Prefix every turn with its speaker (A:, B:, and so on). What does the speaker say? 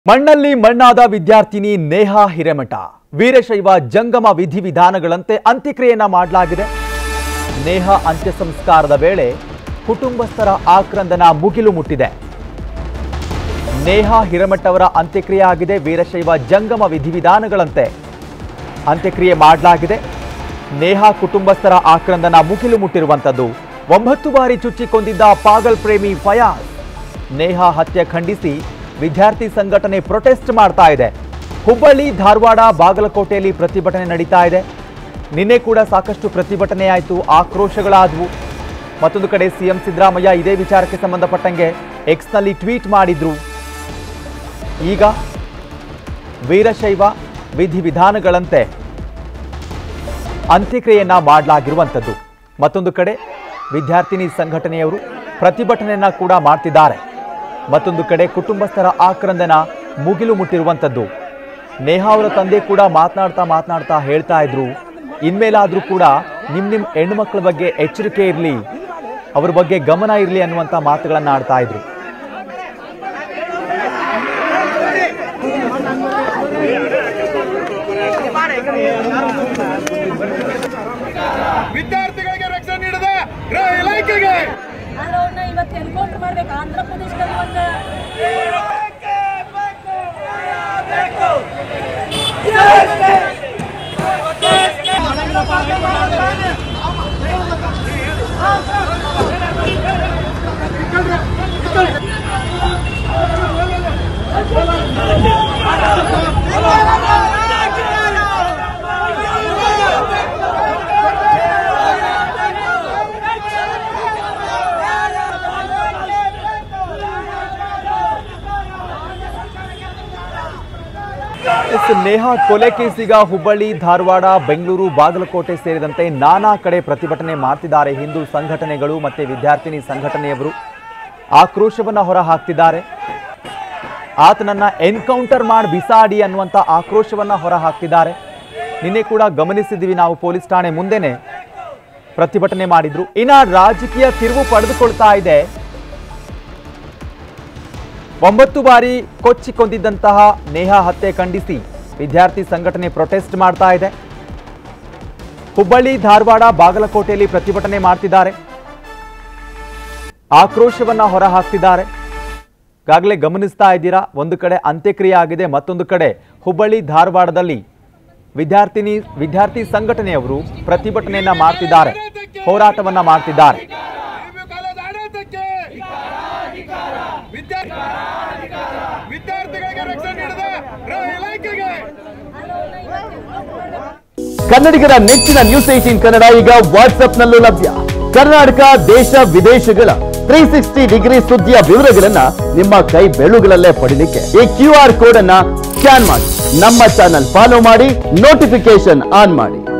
A: ಮಣ್ಣಲ್ಲಿ ಮಣ್ಣಾದ ವಿದ್ಯಾರ್ಥಿನಿ ನೇಹಾ ಹಿರೇಮಠ ವೀರಶೈವ ಜಂಗಮ ವಿಧಿವಿಧಾನಗಳಂತೆ ಅಂತ್ಯಕ್ರಿಯೆಯನ್ನ ಮಾಡಲಾಗಿದೆ ನೇಹಾ ಅಂತ್ಯ ಸಂಸ್ಕಾರದ ವೇಳೆ ಕುಟುಂಬಸ್ಥರ ಆಕ್ರಂದನ ಮುಗಿಲು ಮುಟ್ಟಿದೆ ನೇಹಾ ಹಿರೇಮಠ ಅವರ ಅಂತ್ಯಕ್ರಿಯೆ ಆಗಿದೆ ವೀರಶೈವ ಜಂಗಮ ವಿಧಿವಿಧಾನಗಳಂತೆ ಅಂತ್ಯಕ್ರಿಯೆ ಮಾಡಲಾಗಿದೆ ನೇಹಾ ಕುಟುಂಬಸ್ಥರ ಆಕ್ರಂದನ ಮುಗಿಲು ಮುಟ್ಟಿರುವಂಥದ್ದು ಒಂಬತ್ತು ಬಾರಿ ಚುಚ್ಚಿ ಕೊಂದಿದ್ದ ಪಾಗಲ್ ಪ್ರೇಮಿ ಫಯಾಜ್ ನೇಹಾ ಹತ್ಯೆ ಖಂಡಿಸಿ ವಿದ್ಯಾರ್ಥಿ ಸಂಘಟನೆ ಪ್ರೊಟೆಸ್ಟ್ ಮಾಡ್ತಾ ಇದೆ ಹುಬ್ಬಳ್ಳಿ ಧಾರವಾಡ ಬಾಗಲಕೋಟೆಯಲ್ಲಿ ಪ್ರತಿಭಟನೆ ನಡೀತಾ ಇದೆ ನಿನ್ನೆ ಕೂಡ ಸಾಕಷ್ಟು ಪ್ರತಿಭಟನೆ ಆಯಿತು ಆಕ್ರೋಶಗಳಾದವು ಮತ್ತೊಂದು ಕಡೆ ಸಿಎಂ ಸಿದ್ದರಾಮಯ್ಯ ಇದೇ ವಿಚಾರಕ್ಕೆ ಸಂಬಂಧಪಟ್ಟಂಗೆ ಎಕ್ಸ್ನಲ್ಲಿ ಟ್ವೀಟ್ ಮಾಡಿದ್ರು ಈಗ ವೀರಶೈವ ವಿಧಿವಿಧಾನಗಳಂತೆ ಅಂತ್ಯಕ್ರಿಯೆಯನ್ನ ಮಾಡಲಾಗಿರುವಂಥದ್ದು ಮತ್ತೊಂದು ಕಡೆ ವಿದ್ಯಾರ್ಥಿನಿ ಸಂಘಟನೆಯವರು ಪ್ರತಿಭಟನೆಯನ್ನ ಕೂಡ ಮಾಡ್ತಿದ್ದಾರೆ ಮತ್ತೊಂದು ಕಡೆ ಕುಟುಂಬಸ್ಥರ ಆಕ್ರಂದನ ಮುಗಿಲು ಮುಟ್ಟಿರುವಂಥದ್ದು ನೇಹಾ ಅವರ ತಂದೆ ಕೂಡ ಮಾತನಾಡ್ತಾ ಮಾತನಾಡ್ತಾ ಹೇಳ್ತಾ ಇದ್ರು ಇನ್ಮೇಲಾದ್ರೂ ಕೂಡ ನಿಮ್ ನಿಮ್ ಹೆಣ್ಣುಮಕ್ಕಳ ಬಗ್ಗೆ ಎಚ್ಚರಿಕೆ ಇರಲಿ ಅವ್ರ ಬಗ್ಗೆ ಗಮನ ಇರಲಿ ಅನ್ನುವಂಥ ಮಾತುಗಳನ್ನ ಆಡ್ತಾ ಇದ್ರು
B: ವಿದ್ಯಾರ್ಥಿಗಳಿಗೆ ರಕ್ಷಣೆ ನೀಡದ ಗೃಹ ಇಲಾಖೆಗೆ
C: ಆದ್ರೆ ಅವ್ರನ್ನ ಇವತ್ತು ಎನ್ಕೌಂಟರ್ ಮಾಡ್ಬೇಕು ಆಂಧ್ರ ಪ್ರದೇಶದಲ್ಲಿ ಒಂದು
A: ಎಸ್ ನೇಹಾ ಕೊಲೆ ಕೇಸಿಗ ಹುಬ್ಬಳ್ಳಿ ಧಾರವಾಡ ಬೆಂಗಳೂರು ಬಾಗಲಕೋಟೆ ಸೇರಿದಂತೆ ನಾನಾ ಕಡೆ ಪ್ರತಿಭಟನೆ ಮಾಡ್ತಿದ್ದಾರೆ ಹಿಂದೂ ಸಂಘಟನೆಗಳು ಮತ್ತೆ ವಿದ್ಯಾರ್ಥಿನಿ ಸಂಘಟನೆಯವರು ಆಕ್ರೋಶವನ್ನ ಹೊರ ಹಾಕ್ತಿದ್ದಾರೆ ಆತನನ್ನ ಎನ್ಕೌಂಟರ್ ಮಾಡಿ ಬಿಸಾಡಿ ಅನ್ನುವಂಥ ಆಕ್ರೋಶವನ್ನ ಹೊರ ಹಾಕ್ತಿದ್ದಾರೆ ನಿನ್ನೆ ಕೂಡ ಗಮನಿಸಿದ್ವಿ ನಾವು ಪೊಲೀಸ್ ಠಾಣೆ ಮುಂದೆನೆ ಪ್ರತಿಭಟನೆ ಮಾಡಿದ್ರು ಇನ್ನ ರಾಜಕೀಯ ತಿರುವು ಪಡೆದುಕೊಳ್ತಾ ಇದೆ ಒಂಬತ್ತು ಬಾರಿ ಕೊಚ್ಚಿ ಕೊಂದಿದ್ದಂತಹ ನೇಹಾ ಹತ್ಯೆ ಖಂಡಿಸಿ ವಿದ್ಯಾರ್ಥಿ ಸಂಘಟನೆ ಪ್ರೊಟೆಸ್ಟ್ ಮಾಡ್ತಾ ಇದೆ ಹುಬ್ಬಳ್ಳಿ ಧಾರವಾಡ ಬಾಗಲಕೋಟೆಯಲ್ಲಿ ಪ್ರತಿಭಟನೆ ಮಾಡ್ತಿದ್ದಾರೆ ಆಕ್ರೋಶವನ್ನ ಹೊರ ಹಾಕ್ತಿದ್ದಾರೆ ಈಗಾಗಲೇ ಗಮನಿಸ್ತಾ ಇದ್ದೀರಾ ಒಂದು ಕಡೆ ಅಂತ್ಯಕ್ರಿಯೆ ಆಗಿದೆ ಮತ್ತೊಂದು ಕಡೆ ಹುಬ್ಬಳ್ಳಿ ಧಾರವಾಡದಲ್ಲಿ ವಿದ್ಯಾರ್ಥಿನಿ ವಿದ್ಯಾರ್ಥಿ ಸಂಘಟನೆಯವರು ಪ್ರತಿಭಟನೆಯನ್ನ ಮಾಡ್ತಿದ್ದಾರೆ ಹೋರಾಟವನ್ನ ಮಾಡ್ತಿದ್ದಾರೆ
B: ಪಿಯು ಕಾಲೇಜ್ ಆಡಳಿತಕ್ಕೆ ವಿದ್ಯಾರ್ಥಿ ವಿದ್ಯಾರ್ಥಿಗಳಿಗೆ ರಕ್ಷಣೆ ನೀಡದ ಗೃಹ ಇಲಾಖೆಗೆ
D: ಕನ್ನಡಿಗರ ನೆಚ್ಚಿನ ನ್ಯೂಸ್ ಏಟೀನ್ ಕನ್ನಡ ಈಗ ವಾಟ್ಸ್ಆಪ್ನಲ್ಲೂ ಲಭ್ಯ ಕರ್ನಾಟಕ ದೇಶ ವಿದೇಶಗಳ ತ್ರೀ ಸಿಕ್ಸ್ಟಿ ಡಿಗ್ರಿ ಸುದ್ದಿಯ ವಿವರಗಳನ್ನ ನಿಮ್ಮ ಕೈ ಬೆಳುಗಳಲ್ಲೇ ಪಡಿಲಿಕ್ಕೆ ಈ ಕ್ಯೂ ಆರ್ ಕೋಡ್ ಅನ್ನ ಸ್ಕ್ಯಾನ್ ಮಾಡಿ ನಮ್ಮ ಚಾನಲ್ ಫಾಲೋ ಮಾಡಿ ನೋಟಿಫಿಕೇಶನ್ ಆನ್ ಮಾಡಿ